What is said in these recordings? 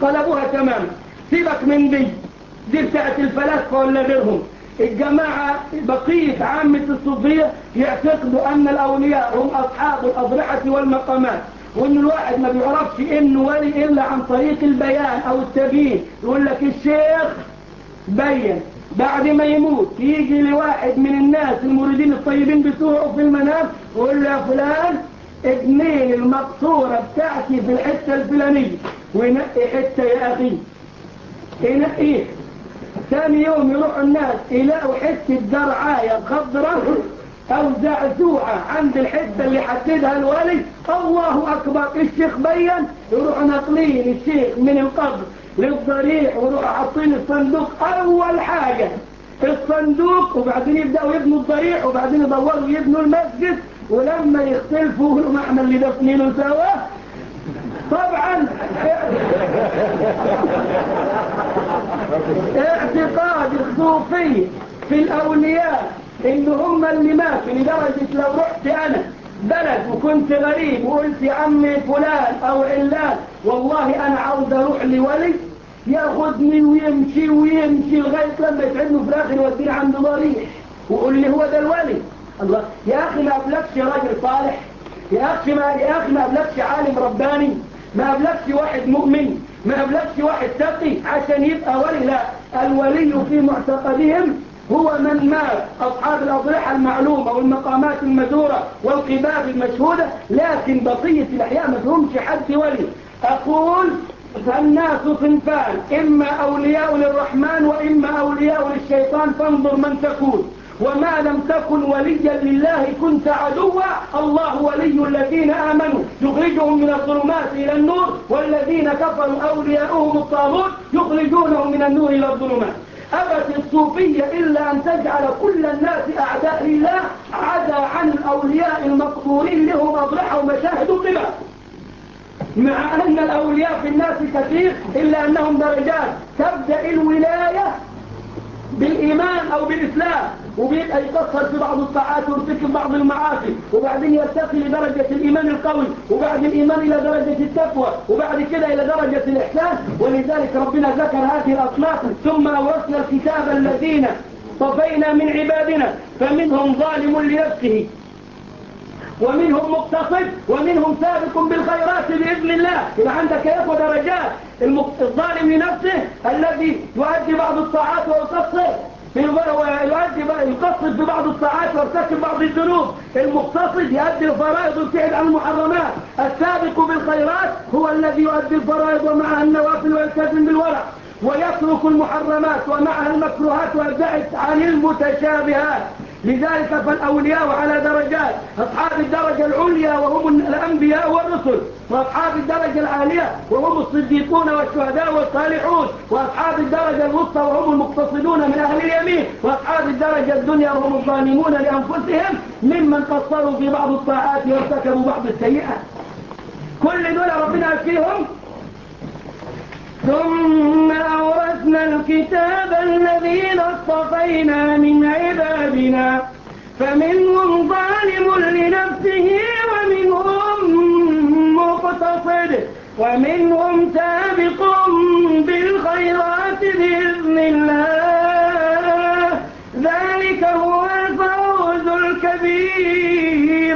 قلبوها تماما سيبك من دي دي بتاعت الفلاسفة ولا غيرهم الجماعة بقية عامة الصوفية يعتقدوا أن الأولياء هم أصحاب الأضرحة والمقامات وأن الواحد ما بيعرفش إنه ولي إلا عن طريق البيان أو التبيين يقول لك الشيخ بين بعد ما يموت يجي لواحد من الناس المريدين الطيبين بتوعه في المنام ويقول له يا فلان ابنين المقصورة بتاعتي في الحتة الفلانية وينقي حتة يا أخي ينقيه ثاني يوم يروح الناس يلاقوا حتة درعاية خضراء أو زعزوعة عند الحتة اللي حددها الولي الله أكبر الشيخ بين يروح ناقلين الشيخ من القبر للضريح ويروح حاطين الصندوق أول حاجة الصندوق وبعدين يبدأوا يبنوا الضريح وبعدين يدوروا يبنوا المسجد ولما يختلفوا يقولوا ما احنا اللي دفنينه سوا طبعا اعتقاد الصوفية في الأولياء إن هم اللي ماتوا لدرجة لو رحت أنا بلد وكنت غريب وقلت يا عمي فلان أو علان والله أنا عاوز أروح لولي ياخدني ويمشي ويمشي لغاية لما يتعبني في الآخر يوديني عند ضريح ويقول لي هو ده الولي الله يا أخي ما أبلغش راجل صالح يا أخي ما يا أخي ما أبلغش عالم رباني ما أبلغش واحد مؤمن ما أبلغش واحد تقي عشان يبقى ولي لا الولي في معتقدهم هو من مات أصحاب الأضرحة المعلومة والمقامات المزورة والقباب المشهودة لكن بقية الأحياء ما فيهمش حد ولي أقول فالناس صنفان إما أولياء للرحمن وإما أولياء للشيطان فانظر من تكون وما لم تكن وليا لله كنت عدوا الله ولي الذين آمنوا يخرجهم من الظلمات إلى النور والذين كفروا أولياؤهم الطاغوت يخرجونهم من النور إلى الظلمات أبت الصوفية إلا أن تجعل كل الناس أعداء لله عدا عن الأولياء المقبولين لهم أضرحة ومشاهد قبل مع أن الأولياء في الناس كثير إلا أنهم درجات تبدأ الولاية بالإيمان أو بالإسلام وبيبقى يكسر في بعض الطاعات ويرتكب بعض المعاصي وبعدين يرتقي لدرجة الإيمان القوي وبعد الإيمان إلى درجة التقوى وبعد كده إلى درجة الإحسان ولذلك ربنا ذكر هذه الأصناف ثم أورثنا الكتاب الذين صفينا من عبادنا فمنهم ظالم لنفسه ومنهم مقتصد ومنهم سابق بالخيرات بإذن الله يبقى عندك يا إخوة درجات الظالم لنفسه الذي يؤدي بعض الطاعات ويقصر يؤدي يقصد في بعض الطاعات ويرتكب بعض الذنوب المقتصد يؤدي الفرائض ويبتعد عن المحرمات السابق بالخيرات هو الذي يؤدي الفرائض ومعها النوافل ويلتزم بالورع ويترك المحرمات ومعها المكروهات ويبتعد عن المتشابهات لذلك فالأولياء على درجات أصحاب الدرجة العليا وهم الأنبياء والرسل وأصحاب الدرجة العالية وهم الصديقون والشهداء والصالحون وأصحاب الدرجة الوسطى وهم المقتصدون من أهل اليمين وأصحاب الدرجة الدنيا وهم الظالمون لأنفسهم ممن قصروا في بعض الطاعات وارتكبوا بعض السيئات كل دول ربنا فيهم ثم أورثنا الكتاب الذين اصطفينا من عبادنا فمنهم ظالم لنفسه ومنهم مقتصد ومنهم سابق بالخيرات بإذن الله ذلك هو الفوز الكبير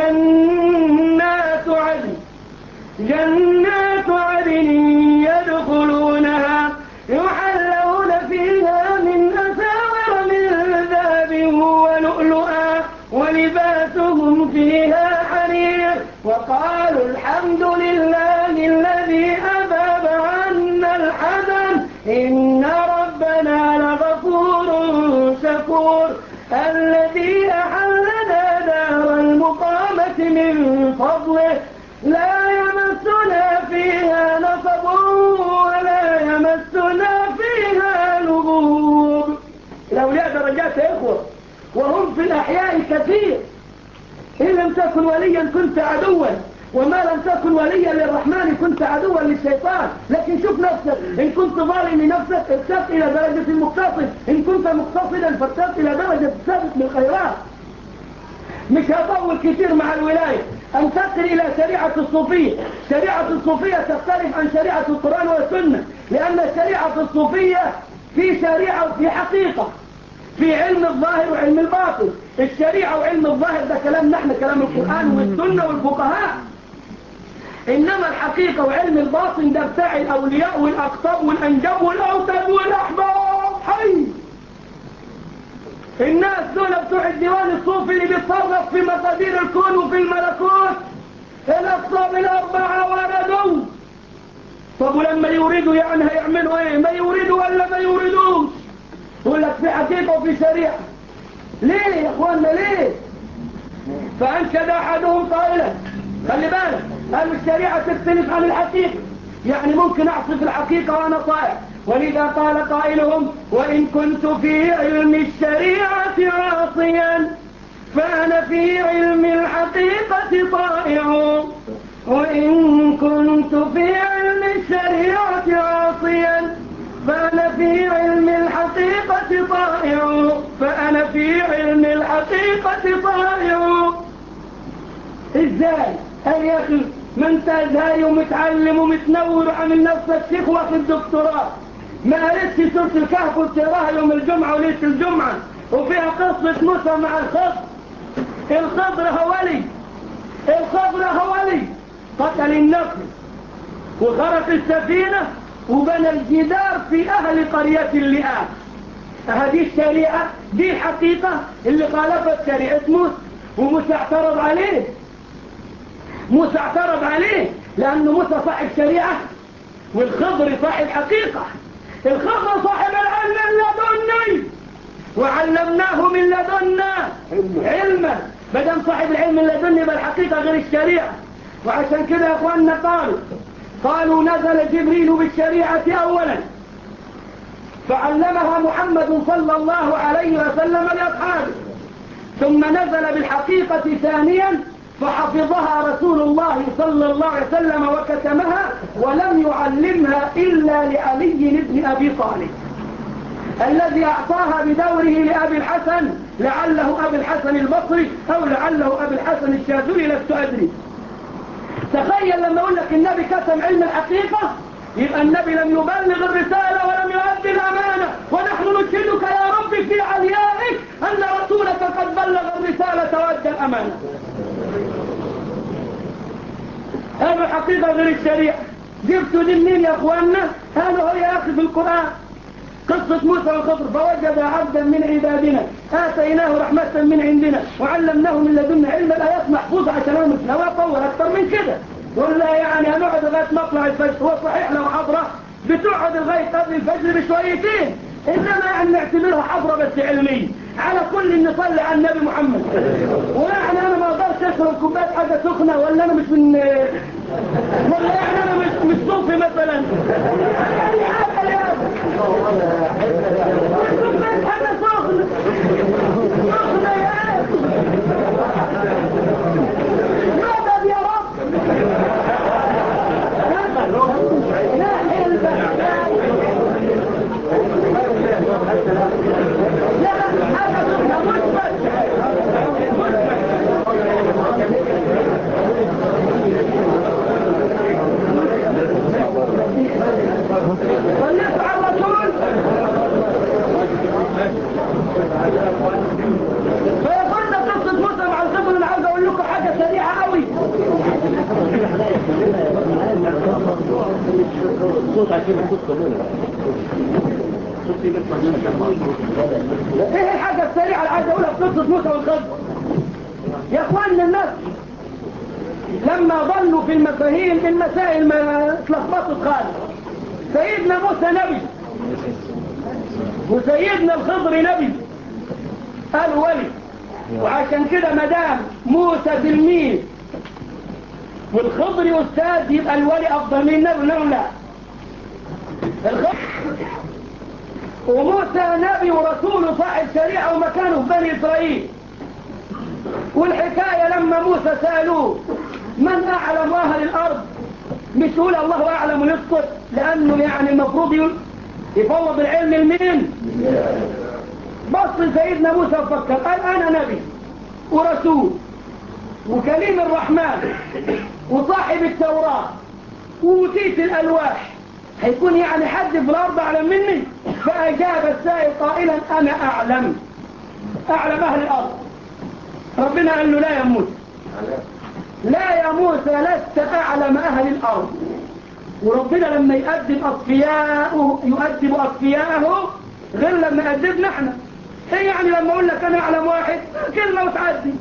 جنات عدن جنات عدن يدخلونها يحلون فيها من أساور من ذهب ولؤلؤا ولباسهم فيها حرير وقالوا الحمد لله الذي أذهب عنا الحزن إن ربنا لغفور شكور الذي أحلنا دار المقامة من فضله لا يمسنا فيها نصب ولا يمسنا فيها لغوب الأولياء درجات يا إخوة وهم في الأحياء كثير إن لم تكن وليا كنت عدوا وما لم تكن وليا للرحمن كنت عدوا للشيطان لكن شوف نفسك إن كنت ظالم لنفسك ارتق إلى درجة المقتصد إن كنت مقتصدا فارتق إلى درجة السابق بالخيرات مش هطول كتير مع الولاية أنتقل إلى شريعة الصوفية شريعة الصوفية تختلف عن شريعة القرآن والسنة لأن الشريعة الصوفية في شريعة وفي حقيقة في علم الظاهر وعلم الباطن الشريعة وعلم الظاهر ده كلام نحن كلام القرآن والسنة والفقهاء إنما الحقيقة وعلم الباطن ده بتاع الأولياء والأقطاب والأنجاب والأوتاد والأحباب حي الناس دول بتوع الديوان الصوفي اللي بيتصرف في مقادير الكون وفي الملكوت الأقطاب الأربعة وردوا طب ولما يريدوا يعني هيعملوا ايه ما يريدوا ولا ما يريدوش يقول لك في حقيقة وفي شريعة ليه يا اخوانا ليه فأنشد أحدهم قائلا خلي بالك قالوا الشريعة تختلف عن الحقيقة يعني ممكن أعصف الحقيقة وأنا طائع ولذا قال قائلهم وإن كنت في علم الشريعة عاصيا فأنا في علم الحقيقة طائع وإن كنت في علم الشريعة عاصيا فأنا في علم الحقيقة طائع فأنا في علم الحقيقة طائع ازاي قال يا اخي ما انت ازاي ومتعلم ومتنور وعامل نفسك شيخ واخد دكتوراه ما قريتش سوره الكهف وتقراها يوم الجمعه وليله الجمعه وفيها قصه موسى مع الخضر الخضر هولي الخضر هولي قتل النفس وغرق السفينه وبنى الجدار في اهل قريه اللئام هذه الشريعه دي الحقيقه اللي خالفت شريعه موسى وموسى اعترض عليه موسى اعترض عليه لأنه موسى صاحب شريعة والخضر صاحب حقيقة الخضر صاحب العلم اللدني وعلمناه من لدنا علما بدم صاحب العلم اللدني بالحقيقة غير الشريعة وعشان كده يا اخواننا قالوا قالوا نزل جبريل بالشريعة أولا فعلمها محمد صلى الله عليه وسلم لأصحابه ثم نزل بالحقيقة ثانيا فحفظها رسول الله صلى الله عليه وسلم وكتمها ولم يعلمها إلا لعلي بن أبي طالب الذي أعطاها بدوره لأبي الحسن لعله أبي الحسن البصري أو لعله أبي الحسن الشاذلي لست أدري تخيل لما أقول لك النبي كتم علم الحقيقة يبقى النبي لم يبلغ الرسالة ولم يؤدي الأمانة ونحن نشهدك يا رب في عليائك أن رسولك قد بلغ الرسالة وأدى الأمانة هذا الحقيقة غير الشريعة جبتوا دي منين يا اخواننا هذا هو يا اخي في القرآن قصة موسى والخضر فوجد عبدا من عبادنا آتيناه رحمة من عندنا وعلمناه من لدنا علم الآيات محفوظة عشان أنا مش ناوي أطول أكثر من كده ولا يعني هنقعد لغاية مطلع الفجر هو صحيح لو حضرة بتقعد لغاية قبل الفجر بشويتين إنما يعني نعتبرها حضرة بس علمية على كل نصلي على النبي محمد ويعني أنا ما أقدرش أشرب كوباية حاجة سخنة ولا أنا مش من ولا يعني أنا مش مش صوفي مثلا يعني حاجة يا كوباية حاجة سخنة سخنة يا مدد يا رب لا حلبة لا حاجة سخنة مثبت صليت على الرسول فيقولنا قصة موسى مع الخضر انا عاوز اقول لكم حاجة سريعة قوي صوت عشان الصوت كمان ايه الحاجة السريعة اللي عايز اقولها في قصة موسى والخضر يا اخواننا الناس لما ظلوا في المفاهيم المسائل ما اتلخبطت خالص سيدنا موسى نبي وسيدنا الخضر نبي قال ولي وعشان كده مدام موسى تلميذ والخضر أستاذ يبقى الولي أفضل من النبي نعم لا الخضر وموسى نبي ورسول صاحب شريعة ومكانه في بني إسرائيل والحكاية لما موسى سألوه من أعلم أهل الأرض مش يقول الله أعلم يسقط لأنه يعني المفروض يقول يفوض العلم لمين بص سيدنا موسى وفكر قال أنا نبي ورسول وكليم الرحمن وصاحب التوراة ووتيت الألواح هيكون يعني حد في الأرض أعلم مني فأجاب السائل قائلا أنا أعلم أعلم أهل الأرض ربنا قال له لا يا موسى لا يا موسى لست أعلم أهل الأرض وربنا لما يقدم أصفياءه يؤدب أصفياءه غير لما يقدمنا احنا ايه يعني لما اقول لك انا اعلم واحد كلمة وتعدي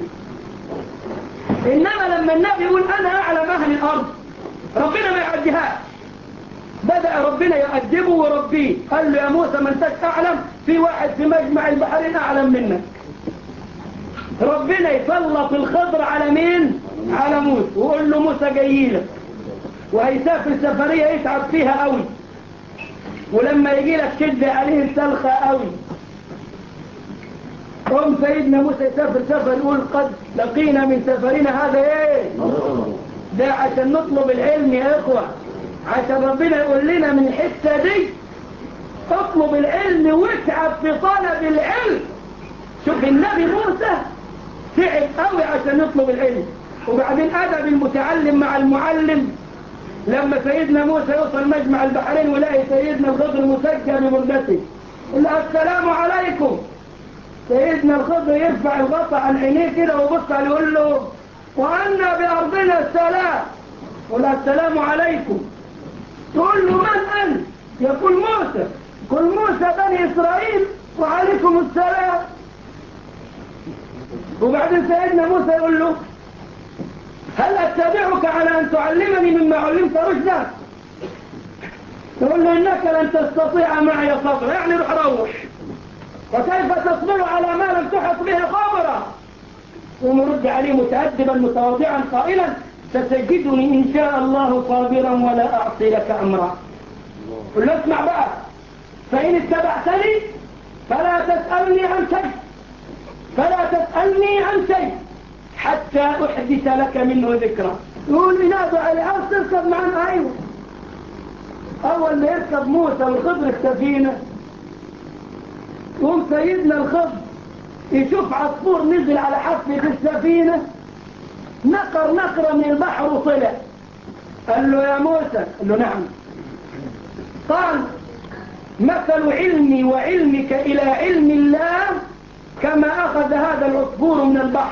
انما لما النبي يقول انا اعلم اهل الارض ربنا ما يعديهاش بدأ ربنا يؤدبه وربيه قال له يا موسى ما انتش اعلم في واحد في مجمع البحرين اعلم منك ربنا يسلط الخضر على مين على موسى ويقول له موسى جاي لك وهيسافر سفرية يتعب فيها قوي ولما يجي لك شد عليه السلخة قوي قوم سيدنا موسى يسافر سفر يقول قد لقينا من سفرنا هذا ايه ده عشان نطلب العلم يا اخوة عشان ربنا يقول لنا من الحتة دي اطلب العلم واتعب في طلب العلم شوف النبي موسى تعب قوي عشان يطلب العلم وبعدين أدب المتعلم مع المعلم لما سيدنا موسى يوصل مجمع البحرين ولاقي سيدنا الخضر مسجل ببردته يقول له السلام عليكم سيدنا الخضر يرفع الغطاء عن عينيه كده ويبص عليه يقول له وأنا بأرضنا السلام يقول له السلام عليكم تقول له من أنت يقول موسى قل موسى بني إسرائيل وعليكم السلام وبعدين سيدنا موسى يقول له هل أتبعك على أن تعلمني مما علمت رشدا يقول له إنك لن تستطيع معي صبر يعني روح روح وكيف تصبر على ما لم تحط به خبرا ومرد عليه متأدبا متواضعا قائلا ستجدني إن شاء الله صابرا ولا أعصي لك أمرا قل له اسمع بقى فإن اتبعتني فلا تسألني عن شيء فلا تسألني عن شيء حتى أحدث لك منه ذكرى يقول لي نادوا على الأرض تركب معنا أيوة أول ما يركب موسى والخضر السفينة يقوم سيدنا الخضر يشوف عصفور نزل على حافة السفينة نقر نقرة من البحر وطلع قال له يا موسى قال له نعم قال مثل علمي وعلمك إلى علم الله كما أخذ هذا العصفور من البحر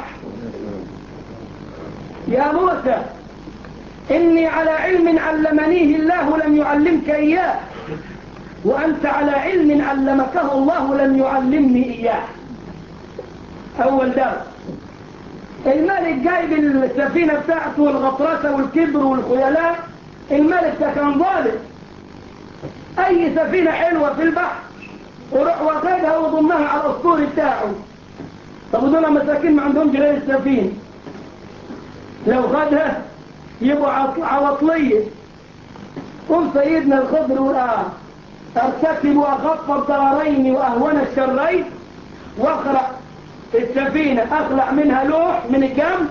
يا موسى إني على علم علمنيه الله لم يعلمك إياه وأنت على علم علمكه الله لم يعلمني إياه أول درس الملك جايب السفينة بتاعته والغطرسة والكبر والخيلاء الملك ده كان ظالم أي سفينة حلوة في البحر وروح واخدها وضمها على الأسطور بتاعه طب ودول مساكين ما عندهم غير السفينة لو خدها يبقوا عواطلية قل سيدنا الخضر والآن ارتكب وأخف الضررين وأهون الشرين واخرع السفينة أخلع منها لوح من الجنب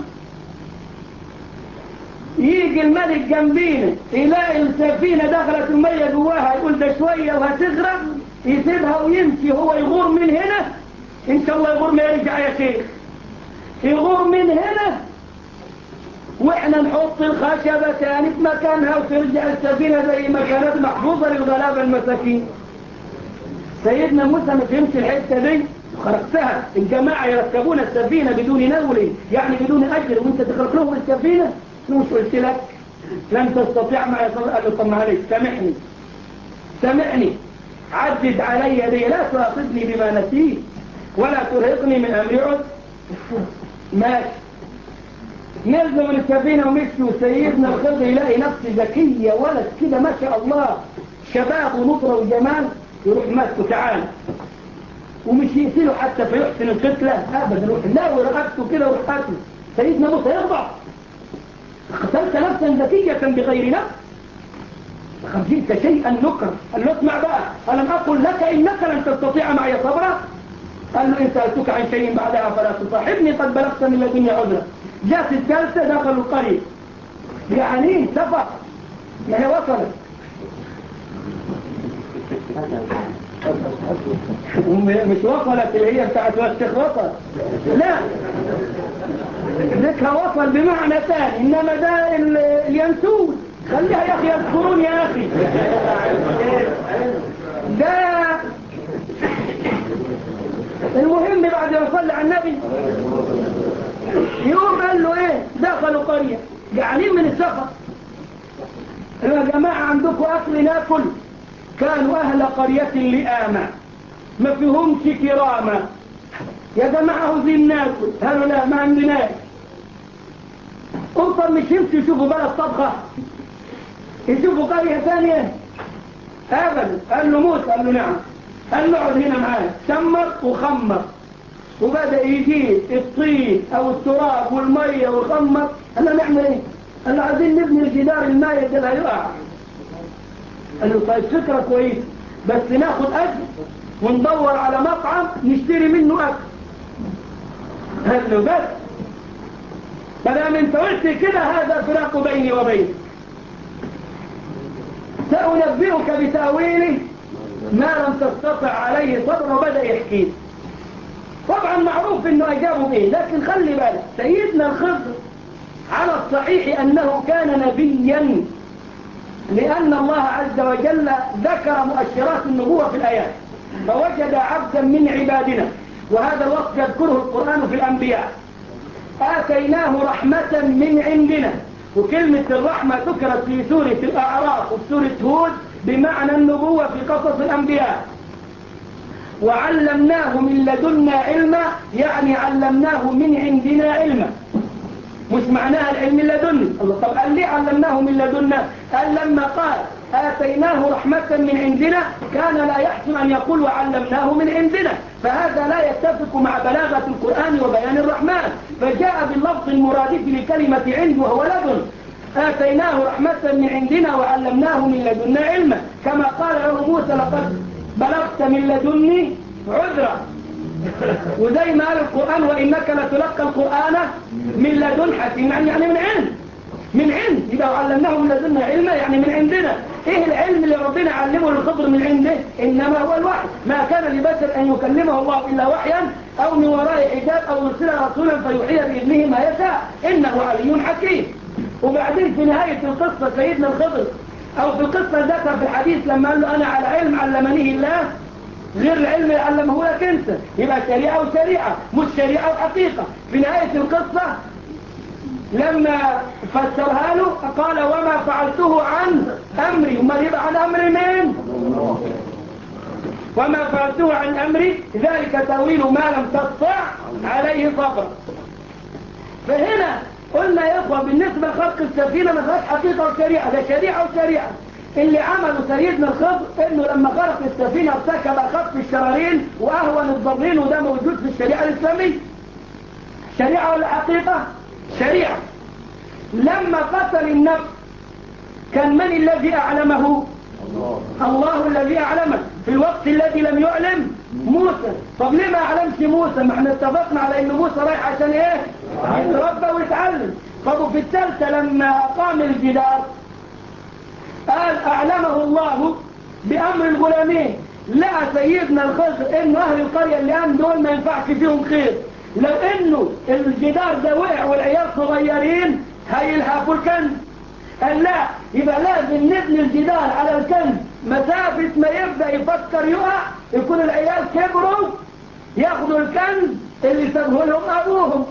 يجي الملك جنبينا يلاقي السفينة دخلت المية جواها يقول ده شوية وهتغرق يسيبها ويمشي هو يغور من هنا إن شاء الله يغور ما يرجع يا شيخ يغور من هنا واحنا نحط الخشبة تاني في مكانها وترجع السفينة زي ما كانت محفوظة للغلابة المساكين سيدنا موسى ما فهمش الحتة دي خرقتها الجماعة يركبون السفينة بدون نول يعني بدون أجر وانت تخرق لهم السفينة مش قلت لك لن تستطيع ما يصل قال له طب معلش سامحني سامحني عدد علي دي لا تراقبني بما نسيت ولا ترهقني من أمر عد ماشي نزلوا من السفينة ومشوا سيدنا الخضر يلاقي نفسه ذكية ولد كده ما شاء الله شباب ونطرة وجمال يروح ماسكه تعال ومش يقتله حتى فيحسن القتلة أبدا يروح لا ورقبته كده ويروح قتله سيدنا موسى يرضع قتلت نفسا ذكية بغير نفس لقد جئت شيئا نكر قال له اسمع بقى ألم أقل لك إنك لن تستطيع معي صبرا قال له إن سألتك عن شيء بعدها فلا تصاحبني قد بلغت من لدنيا عذرا جاءت الثالثة دخلوا القرية يعني سفر ما هي وصلت مش وصلت اللي هي بتاعت واستخرطت لا ذكر وصل بمعنى ثاني إنما ده ال- الينسون خليها يا أخي يذكرون يا أخي ده المهم بعد ما صلى على النبي يوم قال له ايه دخلوا قرية جعانين من السفر يا جماعة عندكم أكل ناكل كانوا أهل قرية لآمة ما فيهمش كرامة يا جماعة عاوزين ناكل قالوا لا ما عندناش قلت طب مش يمشي يشوفوا بلد طبخة يشوفوا قرية ثانية أبدا قال له موسى قال له نعم قال له اقعد هنا معاك سمر وخمر وبدأ يجيب الطين أو التراب والمية والخمر قال له نعمل ايه قال له عايزين نبني الجدار الماية ده اللي هيقع قال له طيب فكرة كويسة بس ناخد أكل وندور على مطعم نشتري منه أكل قال له بس فدام انت قلت كده هذا فراق بيني وبينك سأنبئك بتأويله ما لم تستطع عليه صبر وبدأ يحكي طبعا معروف انه اجابه ايه لكن خلي بالك سيدنا الخضر على الصحيح انه كان نبيا لان الله عز وجل ذكر مؤشرات النبوة في الايات فوجد عبدا من عبادنا وهذا الوصف يذكره القرآن في الانبياء آتيناه رحمة من عندنا وكلمة الرحمة ذكرت في سورة الأعراف وفي سورة هود بمعنى النبوة في قصص الأنبياء وعلمناه من لدنا علما يعني علمناه من عندنا علما مش معناها العلم اللدني الله طب قال ليه علمناه من لدنا قال لما قال آتيناه رحمة من عندنا كان لا يحسن أن يقول وعلمناه من عندنا فهذا لا يتفق مع بلاغة القرآن وبيان الرحمن فجاء باللفظ المرادف لكلمة عند وهو لدن آتيناه رحمة من عندنا وعلمناه من لدنا علما كما قال له موسى لقد بلغت من لدني عذرا وزي ما قال القرآن وإنك لتلقى القرآن من لدن حكيم يعني يعني من علم من علم يبقى علمناه من لدنا علما يعني من عندنا ايه العلم اللي ربنا علمه للخضر من عنده انما هو الوحي ما كان لبشر ان يكلمه الله الا وحيا او من وراء حجاب او يرسل رسولا فيوحي باذنه ما يشاء انه علي حكيم وبعدين في نهاية القصة سيدنا الخضر او في القصة ذاتها في الحديث لما قال له انا على علم علمنيه الله غير العلم اللي علمه لك انت يبقى شريعة وشريعة مش شريعة وحقيقة في نهاية القصة لما فسرها له قال وما فعلته عن أمري وما يبقى عن أمر مين وما فعلته عن أمري ذلك تأويل ما لم تستطع عليه صبرا فهنا قلنا يا إخوة بالنسبة لخلق السفينة ما فيهاش حقيقة وشريعة ده شريعة وشريعة اللي عمله سيدنا الخضر انه لما خلق السفينة ارتكب خطف الشرارين واهون الضرين وده موجود في الشريعة الاسلامية شريعة ولا حقيقة شريعة لما قتل النفس كان من الذي أعلمه الله الله الذي أعلمه في الوقت الذي لم يعلم موسى طب ليه ما أعلمش موسى ما احنا اتفقنا على ان موسى رايح عشان ايه يتربى ويتعلم طب وفي الثالثة لما قام الجدار قال أعلمه الله بأمر الغلامين لقى سيدنا الخضر انه اهل القرية اللي قام دول ما ينفعش فيهم خير لو انه الجدار ده وقع والعيال صغيرين هيلهفوا الكنز قال لا يبقى لازم نبني الجدار على الكنز مسافة ما يبدأ يفكر يقع يكون العيال كبروا ياخدوا الكنز اللي سابه لهم ابوهم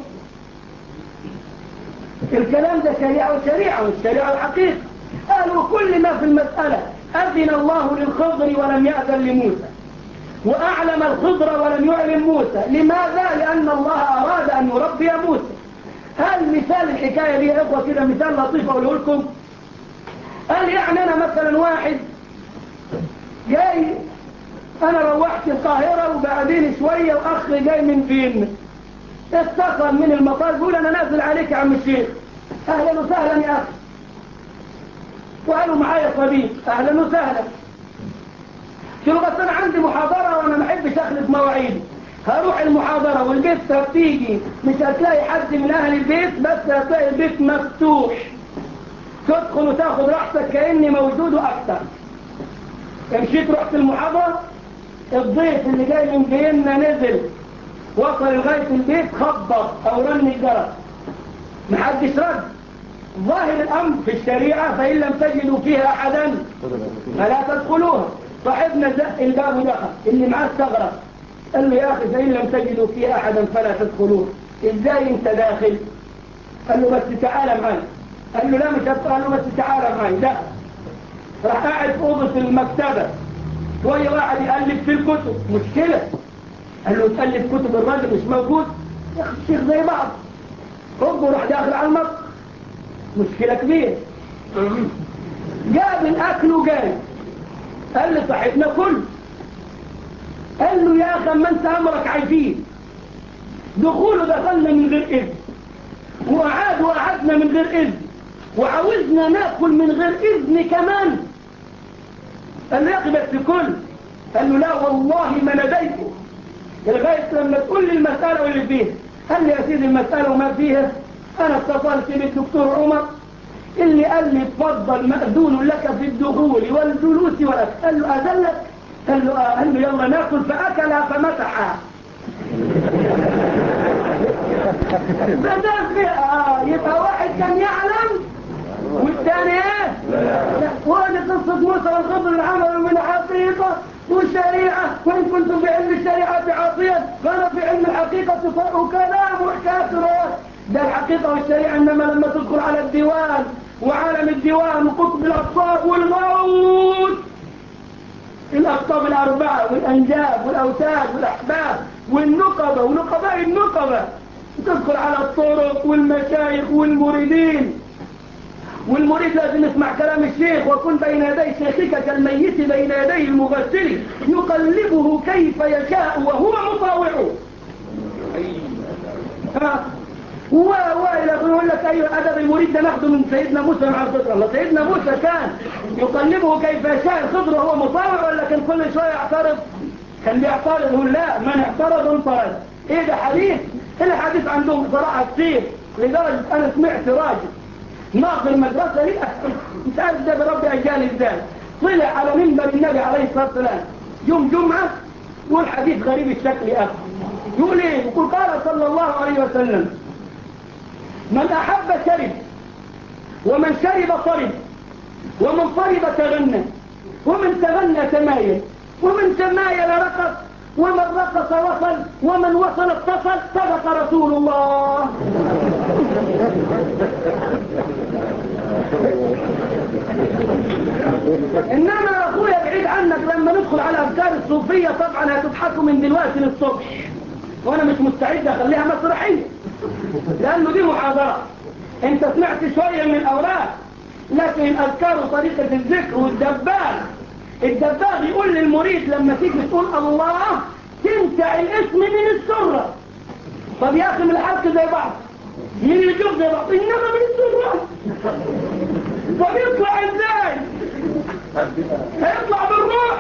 الكلام ده شريعة وشريعة والشريعة الحقيقة قالوا كل ما في المسألة أذن الله للخضر ولم يأذن لموسى وأعلم الخضر ولم يعلم موسى لماذا؟ لأن الله أراد أن يربي موسى هل مثال الحكاية دي يا إخوة كده مثال لطيف أقوله لكم قال يعني أنا مثلا واحد جاي أنا روحت القاهرة وبعدين شوية وأخ جاي من فين اتصل من المطار بيقول أنا نازل عليك يا عم الشيخ أهلا وسهلا يا أخي وقالوا معايا صديق أهلا وسهلا قلت له بس أنا عندي محاضرة وأنا ما احبش أخلف مواعيدي هروح المحاضرة والبيت هتيجي مش هتلاقي حد من أهل البيت بس هتلاقي البيت مفتوح تدخل وتاخد راحتك كأني موجود وأكتر مشيت رحت المحاضرة الضيف اللي جاي من فيينا نزل وصل لغاية البيت خبط أو رن الجرس محدش رد ظاهر الأمر في الشريعة فإن لم تجدوا فيها أحدا فلا تدخلوها صاحبنا زق الباب ودخل اللي معاه استغرب قال له يا أخي فإن لم تجدوا فيها أحدا فلا تدخلوها إزاي أنت داخل قال له بس تعالى معي قال له لا مش هدخل قال له بس تعالى معي دخل راح قاعد في أوضة المكتبة شوية واحد يقلب في الكتب مشكلة قال له تقلب كتب الراجل مش موجود يا أخي الشيخ زي بعض خبه راح داخل على المطبخ مشكلة كبيرة جاب الأكل وجاي قال لي صاحبنا كل قال له يا أخي ما أنت أمرك عايزين دخوله دخلنا من غير إذن وقعد وقعدنا من غير إذن وعاوزنا ناكل من غير إذن كمان قال له يا أخي بس كل قال له لا والله ما نديته لغاية لما تقول لي المسألة واللي فيها قال لي يا سيدي المسألة وما فيها أنا اتصلت بالدكتور عمر اللي قال لي اتفضل مأذون لك في الدخول والجلوس والأكل قال له أذلك قال له آه قال له يلا ناكل فأكل فمسح بدأ آه يبقى واحد كان يعلم والثاني ايه لا وهذه قصة موسى والخضر العمل من حقيقة والشريعة وإن كنتم في علم الشريعة عاصيا فأنا في علم الحقيقة كلام وحكاية ده الحقيقة والشريعة إنما لما تدخل على الديوان وعالم الديوان وكتب الأقطاب والموت الأقطاب الأربعة والأنجاب والأوتاد والأحباب والنقبة ونقباء النقبة تدخل على الطرق والمشايخ والمريدين والمريد لازم يسمع كلام الشيخ وكن بين يدي شيخك كالميت بين يدي المغسل يقلبه كيف يشاء وهو مطاوعه هو هو يقول لك أيها أدب المريد ده ناخده من سيدنا موسى مع الخضر الله سيدنا موسى كان يقلبه كيف يشاء الخضر وهو مطاوع ولا كان كل شوية يعترض كان بيعترض يقول لا من اعترض انطرد ايه ده حديث الحديث عندهم بصراحة كتير لدرجة انا سمعت راجل ناقل المدرسة لي مش عارف ده بربي اجال ازاي طلع على منبر النبي عليه الصلاة والسلام يوم جمعة يقول حديث غريب الشكل يا اخي يقول ايه يقول قال صلى الله عليه وسلم من أحب شرب ومن شرب طرب ومن طرب تغنى ومن تغنى تمايل ومن تمايل رقص ومن رقص وصل ومن وصل اتصل صدق رسول الله إنما يا أخويا بعيد عنك لما ندخل على أفكار الصوفية طبعا هتضحكوا من دلوقتي للصبح وأنا مش مستعد أخليها مسرحية لأنه دي محاضرة انت سمعت شوية من الأوراق لكن الأذكار وطريقة الذكر والدباغ الدباغ يقول للمريد لما تيجي تقول الله تنتع الاسم من السرة طب يا أخي من الحلق زي بعض من الجوب زي بعض إنما من السرة طب يطلع ازاي هيطلع بالروح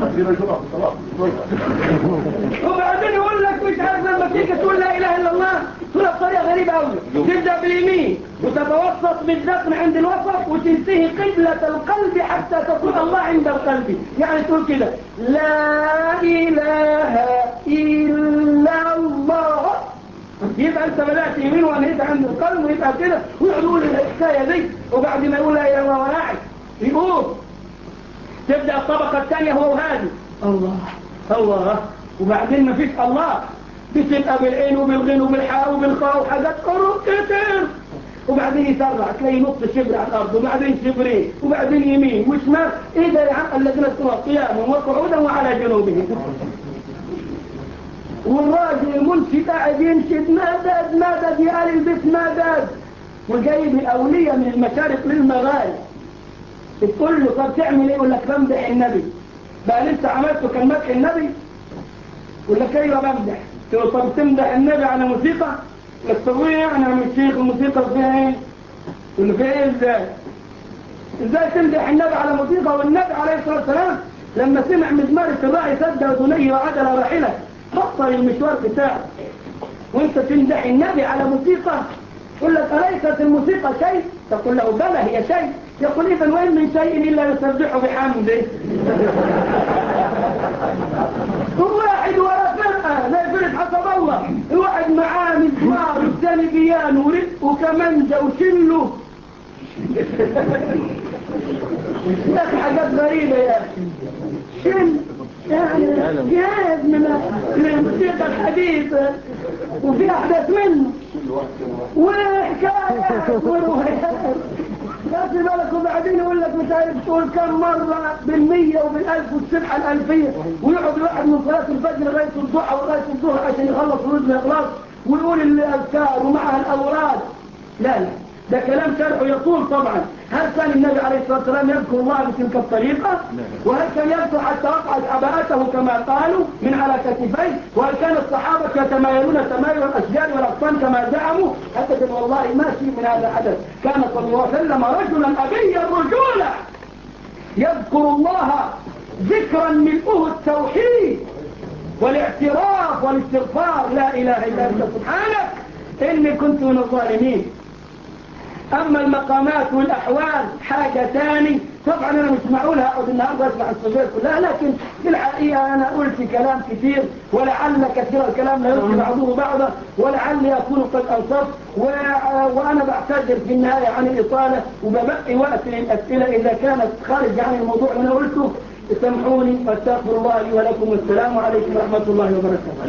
وبعدين يقول لك مش عارف لما تيجي تقول لا اله الا الله تقولها بطريقه غريبه قوي تبدا باليمين وتتوسط بالذكر عند الوسط وتنتهي قبله القلب حتى تكون الله عند القلب يعني تقول كده لا اله الا الله يبقى انت بدات يمين وانهيت عند القلب ويبقى كده ويقول الحكايه دي وبعد ما يقول لا اله الا الله وقاعد يقول تبدأ الطبقة الثانية هو هادي الله الله وبعدين ما فيش الله بتبقى بالعين وبالغين وبالحاء وبالخاء وحاجات قرب كتير وبعدين يسرع تلاقي نص شبر على الأرض وبعدين شبرين وبعدين يمين وشمال إيه ده يا عم الذين اذكروا قياما وقعودا وعلى جنوبهم والراجل المنشد قاعد ينشد مدد مدد يا آل البيت مدد وجايب الأولية من المشارق للمغارب تقول له طب تعمل ايه يقول لك بمدح النبي بقى لسه عملته كان مدح النبي يقول لك ايوه بمدح تقول طب تمدح النبي على موسيقى لك تقول يعني يا الشيخ الموسيقى فيها ايه يقول له فيها ايه ازاي ازاي تمدح النبي على موسيقى والنبي عليه الصلاه والسلام لما سمع مزمار الراعي سد اذنيه وعدل راحله بطل المشوار بتاعه وانت تمدح النبي على موسيقى يقول لك أليست الموسيقى شيء تقول له بلى هي شيء يقول إذا وين من شيء إلا يسبحه بحمده واحد ورا فرقة زي فرقة حسب الله الواحد معاه مزمار اداني بيان ورق وكمانجة وشله لك حاجات غريبة يا أخي شل يعني جهاز من من الموسيقى الحديثة وفي أحداث منه وحكايات وروايات خدت بالك وبعدين يقول لك مش عارف تقول كم مرة بالمية وبالألف والسبحة الألفية ويقعد الواحد من صلاة الفجر لغاية الضحى ولغاية الظهر عشان يخلص الوزن إخلاص ويقول الأذكار ومعها الأوراد لا لا ده كلام شرعه يطول طبعا هل كان النبي عليه الصلاة والسلام يذكر الله بتلك الطريقة وهل كان يذكر حتى وقعت عباءته كما قالوا من على كتفيه وهل كان الصحابة يتمايلون تمايل الأشجار والأقطان كما زعموا حتى والله ما شيء من هذا حدث كان صلى الله عليه وسلم رجلا أبي الرجولة يذكر الله ذكرا ملؤه التوحيد والاعتراف والاستغفار لا إله إلا أنت سبحانك إني كنت من الظالمين أما المقامات والأحوال حاجة تاني طبعا أنا مش معقول أقعد النهاردة أسمع الصغير كلها لكن في الحقيقة أنا قلت كلام كثير ولعل كثير الكلام لا يلقي بعضه بعضا ولعلي أكون قد أنصف وأنا بعتذر في النهاية عن الإطالة وببقي وقت للأسئلة إذا كانت خارج عن الموضوع اللي أنا قلته سامحوني فاستغفر الله لي ولكم والسلام عليكم ورحمة الله وبركاته